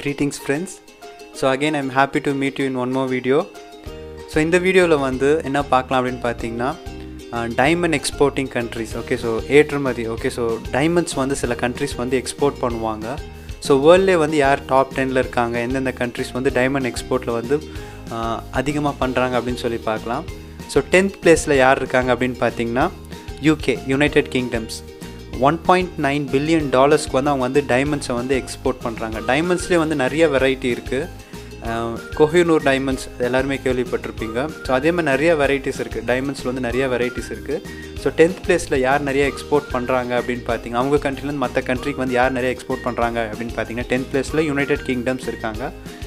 greetings friends so again I'm happy to meet you in one more video so இந்த வீடியோவில் வந்து என்ன பார்க்கலாம் அப்படின்னு பார்த்தீங்கன்னா diamond exporting countries okay so ஏற்றுமதி ஓகே ஸோ டைமண்ட்ஸ் வந்து சில கண்ட்ரிஸ் வந்து எக்ஸ்போர்ட் பண்ணுவாங்க ஸோ வேர்ல்ட்லே வந்து யார் டாப் டெனில் இருக்காங்க எந்தெந்த கண்ட்ரிஸ் வந்து டைமண்ட் எக்ஸ்போர்ட்டில் வந்து அதிகமாக பண்ணுறாங்க அப்படின்னு சொல்லி பார்க்கலாம் ஸோ டென்த் பிளேஸில் யார் இருக்காங்க அப்படின்னு பார்த்தீங்கன்னா UK united kingdoms one point nine billion டாலர்ஸ்க்கு வந்து அவங்க வந்து டைமண்ட்ஸை வந்து எக்ஸ்போர்ட் பண்ணுறாங்க டைமண்ட்ஸ்லேயே வந்து நிறைய வெரைட்டி இருக்குது கொஹினூர் டைமண்ட்ஸ் எல்லாருமே கேள்விப்பட்டிருப்பீங்க ஸோ அதே மாதிரி நிறைய வெரைட்டிஸ் இருக்குது டைமண்ட்ஸில் வந்து நிறைய வெரைட்டிஸ் இருக்குது ஸோ டென்த் பிளேஸில் யார் நிறைய எக்ஸ்போர்ட் பண்ணுறாங்க அப்படின்னு பார்த்தீங்கன்னா அவங்க கண்ட்ரிலேருந்து மற்ற கண்ட்ரிக்கு வந்து யார் நிறைய எக்ஸ்போர்ட் பண்ணுறாங்க அப்படின்னு பார்த்தீங்கன்னா டென்த் பிளேஸில் யுனைடெட் கிங்டம்ஸ் இருக்காங்க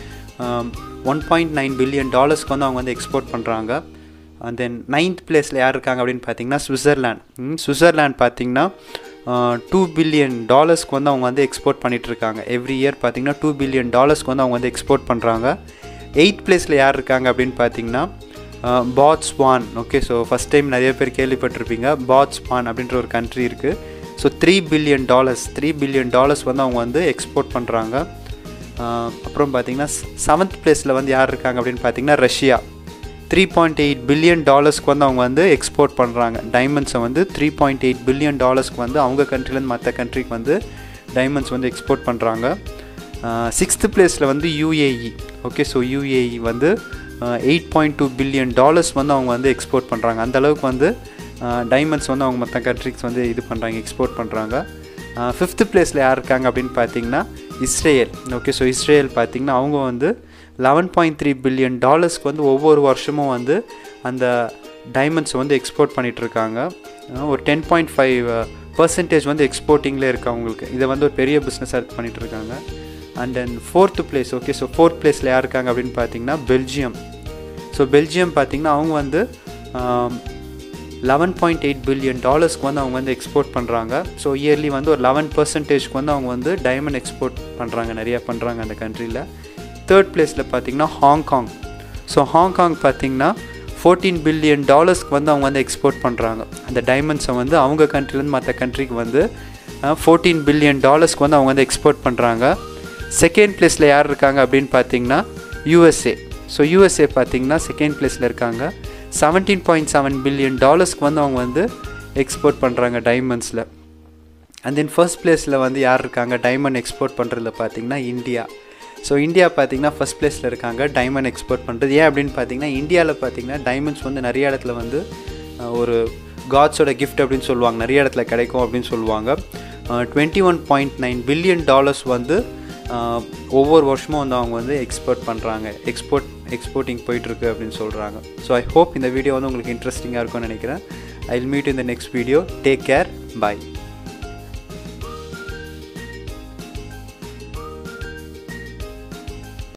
ஒன் பாயிண்ட் நைன் பில்லியன் டாலர்ஸ்க்கு வந்து அவங்க வந்து எக்ஸ்போர்ட் பண்ணுறாங்க அண்ட் தென் நைன்த் பிளேஸில் யார் இருக்காங்க அப்படின்னு பார்த்தீங்கன்னா சுவிட்சர்லேண்ட் சுவிட்சர்லேண்ட் பார்த்தீங்கன்னா டூ பில்லியன் டாலர்ஸ்க்கு வந்து அவங்க வந்து எக்ஸ்போர்ட் பண்ணிகிட்ருக்காங்க எவ்ரி இயர் பார்த்தீங்கன்னா டூ பில்லியன் டாலர்ஸ்க்கு வந்து அவங்க வந்து எக்ஸ்போர்ட் பண்ணுறாங்க எயிட் பிளேஸில் யார் இருக்காங்க அப்படின்னு பார்த்தீங்கன்னா Botswana okay so first time நிறைய பேர் கேள்விப்பட்டிருப்பீங்க பாட்ஸ்வான் அப்படின்ற ஒரு கண்ட்ரி இருக்குது so three billion dollars three billion dollars வந்து அவங்க வந்து எக்ஸ்போர்ட் பண்ணுறாங்க அப்புறம் பார்த்தீங்கன்னா செவன்த் பிளேஸில் வந்து யார் இருக்காங்க அப்படின்னு பார்த்தீங்கன்னா Russia three point eight billion டாலர்ஸ்க்கு வந்து அவங்க வந்து எக்ஸ்போர்ட் பண்ணுறாங்க டைமண்ட்ஸை வந்து த்ரீ பாயிண்ட் எயிட் பில்லியன் டாலர்ஸ்க்கு வந்து அவங்க கண்ட்ரிலேருந்து மற்ற கண்ட்ரிக்கு வந்து டைமண்ட்ஸ் வந்து எக்ஸ்போர்ட் பண்ணுறாங்க சிக்ஸ்த்து பிளேஸில் வந்து யூஏஇ ஓகே ஸோ யூஏஇ வந்து eight point two billion dollars வந்து அவங்க வந்து எக்ஸ்போர்ட் பண்ணுறாங்க அந்தளவுக்கு வந்து டைமண்ட்ஸ் வந்து அவங்க மற்ற கண்ட்ரிக்ஸ் வந்து இது பண்ணுறாங்க எக்ஸ்போர்ட் பண்ணுறாங்க ஃபிஃப்த்து பிளேஸில் யார் இருக்காங்க அப்படின்னு பார்த்தீங்கன்னா இஸ்ரேல் ஓகே ஸோ இஸ்ரேல் பார்த்திங்கன்னா அவங்க வந்து லெவன் பாயிண்ட் த்ரீ பில்லியன் டாலர்ஸ்க்கு வந்து ஒவ்வொரு வருஷமும் வந்து அந்த டைமண்ட்ஸ் வந்து எக்ஸ்போர்ட் பண்ணிகிட்ருக்காங்க ஒரு டென் பாயிண்ட் ஃபைவ் பர்சன்டேஜ் வந்து எக்ஸ்போர்ட்டிங்கில் இருக்குது அவங்களுக்கு இதை வந்து ஒரு பெரிய பிஸ்னஸாக பண்ணிகிட்ருக்காங்க and then fourth place okay so fourth பிளேஸில் யார் இருக்காங்க அப்படின்னு பார்த்தீங்கன்னா பெல்ஜியம் ஸோ பெல்ஜியம் பார்த்திங்கன்னா அவங்க வந்து லெவன் பாயிண்ட் எயிட் பில்லியன் டாலர்ஸ்க்கு வந்து அவங்க வந்து எக்ஸ்போர்ட் பண்ணுறாங்க ஸோ இயர்லி வந்து ஒரு லெவன் பர்சன்டேஜ்க்கு வந்து அவங்க வந்து டைமண்ட் எக்ஸ்போர்ட் பண்ணுறாங்க நிறையா பண்ணுறாங்க அந்த கண்ட்ரியில் தேர்ட் பிளேஸில் பார்த்தீங்கன்னா ஹாங்காங் ஸோ ஹாங்காங் பார்த்திங்கன்னா ஃபோர்டீன் பில்லியன் டாலர்ஸ்க்கு வந்து அவங்க வந்து எக்ஸ்போர்ட் பண்ணுறாங்க அந்த டைமண்ட்ஸை வந்து அவங்க கண்ட்ரிலேருந்து மற்ற கண்ட்ரிக்கு வந்து ஃபோர்டீன் பில்லியன் டாலர்ஸ்க்கு வந்து அவங்க வந்து எக்ஸ்போர்ட் பண்ணுறாங்க செகண்ட் பிளேஸில் யார் இருக்காங்க அப்படின்னு பார்த்தீங்கன்னா யூஎஸ்ஏ ஸோ யூஎஸ்ஏ பார்த்தீங்கன்னா செகண்ட் பிளேஸில் இருக்காங்க செவன்டீன் பாயிண்ட் செவன் பில்லியன் டாலர்ஸ்க்கு வந்து அவங்க வந்து எக்ஸ்போர்ட் பண்ணுறாங்க டைமண்ட்ஸில் அண்ட் தென் ஃபர்ஸ்ட் பிளேஸில் வந்து யார் இருக்காங்க டைமண்ட் எக்ஸ்போர்ட் பண்ணுறதுல பார்த்தீங்கன்னா இந்தியா ஸோ இந்தியா பார்த்திங்கன்னா ஃபஸ்ட் பிளேஸில் இருக்காங்க டைமண்ட் எக்ஸ்போர்ட் பண்ணுறது ஏன் அப்படின்னு பார்த்தீங்கன்னா இந்தியாவில் பார்த்தீங்கன்னா டைமண்ட்ஸ் வந்து நிறைய இடத்துல வந்து ஒரு காட்ஸோட கிஃப்ட் அப்படின்னு சொல்லுவாங்க நிறைய இடத்துல கிடைக்கும் அப்படின்னு சொல்லுவாங்க twenty one point nine billion dollars வந்து ஒவ்வொரு வருஷமும் வந்து அவங்க வந்து எக்ஸ்போர்ட் பண்ணுறாங்க எக்ஸ்போர்ட் எக்ஸ்போர்ட்டிங் போயிட்டுருக்கு அப்படின்னு சொல்கிறாங்க ஸோ ஐ ஹோப் இந்த வீடியோ வந்து உங்களுக்கு இன்ட்ரெஸ்டிங்காக இருக்கும்னு நினைக்கிறேன் I will meet in the next video take care bye